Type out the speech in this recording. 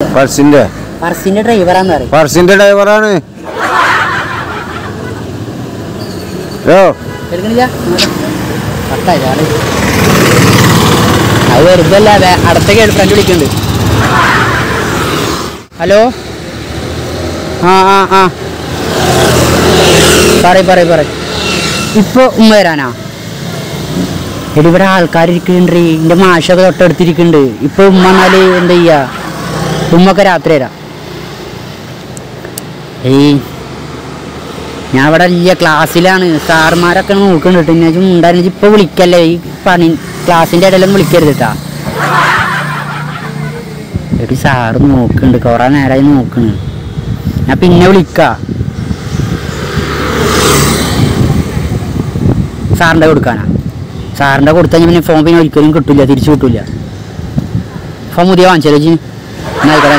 പൾസിന്റെ പർസിന്റെ ഡ്രൈവറാന്ന് പറയും പൾസിന്റെ ഡ്രൈവറാണ് ഓ എടുക്കണില്ല കട്ടായി ആള് അത് വെറുതെ അല്ല വേ- അടുത്ത കേൾ ഫ്രണ്ട് വിളിക്കുന്നുണ്ട് ഹലോ ആ ആ ആ പറയ് പറയ് പറയ് ഇപ്പൊ ഉമ്മ വരാനാ എടി ഇവിടെ ആൾക്കാർ ഇരിക്കുന്നുണ്ട് എന്റെ മാഷൊക്കെ തൊട്ടടുത്തിരിക്കുന്നുണ്ട് ഇപ്പൊ ഉമ്മ എന്നാല് എന്താ ചെയ്യാ ഉമ്മൊക്കെ രാത്രി വരാം ഏയ് ഞാൻ ഇവിടെ വലിയ ക്ലാസ്സിലാണ് സാറുമാരൊക്കെ നോക്കുന്നുണ്ട് ഞാൻ ഉണ്ടായിരുന്നു ഇപ്പൊ വിളിക്കല്ലേ ഈ പണി ക്ലാസ്സിന്റെ ഇടയിലൊന്നും വിളിക്കരുത് കേട്ടാ ഒരു സാറ് നോക്കുന്നുണ്ട് കുറെ നേരമായി നോക്കണ് ഞാൻ പിന്നെ വിളിക്ക സാറിന്റെ കൊടുക്കാനാ സാറിന്റെ കൊടുത്താൽ പിന്നെ ഫോൺ പിന്നെ ഒരിക്കലും കിട്ടില്ല തിരിച്ചു കിട്ടില്ല ഫോൺ പുതിയ വാങ്ങിച്ചാലോ ജി എന്നായിക്കോട്ടെ